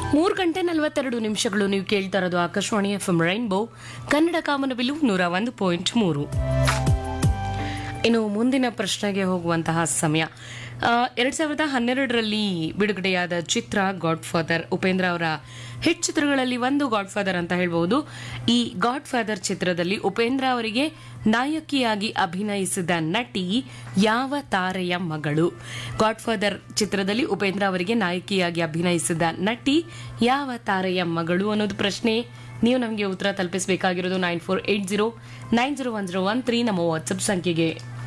ಮೂರು ಗಂಟೆ ನಲವತ್ತೆರಡು ನಿಮಿಷಗಳು ನೀವು ಕೇಳ್ತಾ ಇರೋದು Akashvani F M rainbow Kannada ಕಾಮನಬಿಲ್ಲು ನೂರ ಒಂದು ಪಾಯಿಂಟ್ ಮೂರು ಇನ್ನು ಮುಂದಿನ ಪ್ರಶ್ನೆಗೆ ಹೋಗುವಂತಹ ಸಮಯ ಆ, ಎರಡ್ ಸಾವಿರದ ಹನ್ನೆರಡರಲ್ಲಿ ಬಿಡುಗಡೆಯಾದ ಚಿತ್ರ ಗಾಡ್ ಫಾದರ್ ಉಪೇಂದ್ರ ಅವರ ಹಿಟ್ ಚಿತ್ರಗಳಲ್ಲಿ ಒಂದು ಗಾಡ್ ಫಾದರ್ ಅಂತ ಹೇಳ್ಬಹುದು ಈ ಗಾಡ್ ಫಾದರ್ ಚಿತ್ರದಲ್ಲಿ ಉಪೇಂದ್ರ ಅವರಿಗೆ ನಾಯಕಿಯಾಗಿ ಅಭಿನಯಿಸಿದ ನಟಿ ಯಾವ ತಾರೆಯ ಮಗಳು ಗಾಡ್ ಫಾದರ್ ಚಿತ್ರದಲ್ಲಿ ಉಪೇಂದ್ರ ಅವರಿಗೆ ನಾಯಕಿಯಾಗಿ ಅಭಿನಯಿಸಿದ ನಟಿ ಯಾವ ತಾರೆಯ ಮಗಳು ಅನ್ನೋದು ಪ್ರಶ್ನೆ ನೀವು ನಮಗೆ ಉತ್ತರ ತಲುಪಿಸಬೇಕಾಗಿರೋದು nine four eight zero nine zero one zero one three ನಮ್ಮ ವಾಟ್ಸಪ್ ಸಂಖ್ಯೆಗೆ